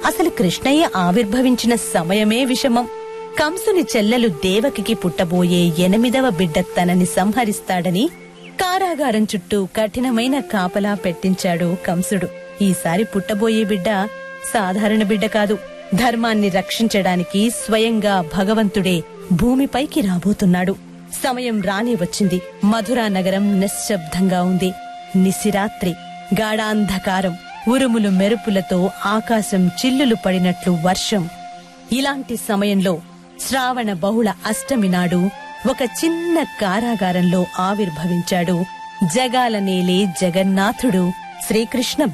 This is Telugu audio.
అసలు కృష్ణయ్య ఆవిర్భవించిన సమయమే విషమం కంసుని చెల్లెలు దేవకికి పుట్టబోయే ఎనిమిదవ బిడ్డ తనని సంహరిస్తాడని కారాగారం చుట్టూ కఠినమైన కాపలా పెట్టించాడు కంసుడు ఈసారి పుట్టబోయే బిడ్డ సాధారణ బిడ్డ కాదు ధర్మాన్ని రక్షించడానికి స్వయంగా భగవంతుడే భూమిపైకి రాబోతున్నాడు సమయం రానే వచ్చింది మధురా నగరం నిశ్శబ్దంగా ఉంది నిశిరాత్రి గాఢాంధకారం ఉరుములు మెరుపులతో ఆకాశం చిల్లులు పడినట్లు వర్షం ఇలాంటి సమయంలో శ్రావణ బహుళ అష్టమి నాడు ఒక చిన్న కారాగారంలో ఆవిర్భవించాడు జగాల నేలే జగన్నాథుడు శ్రీకృష్ణ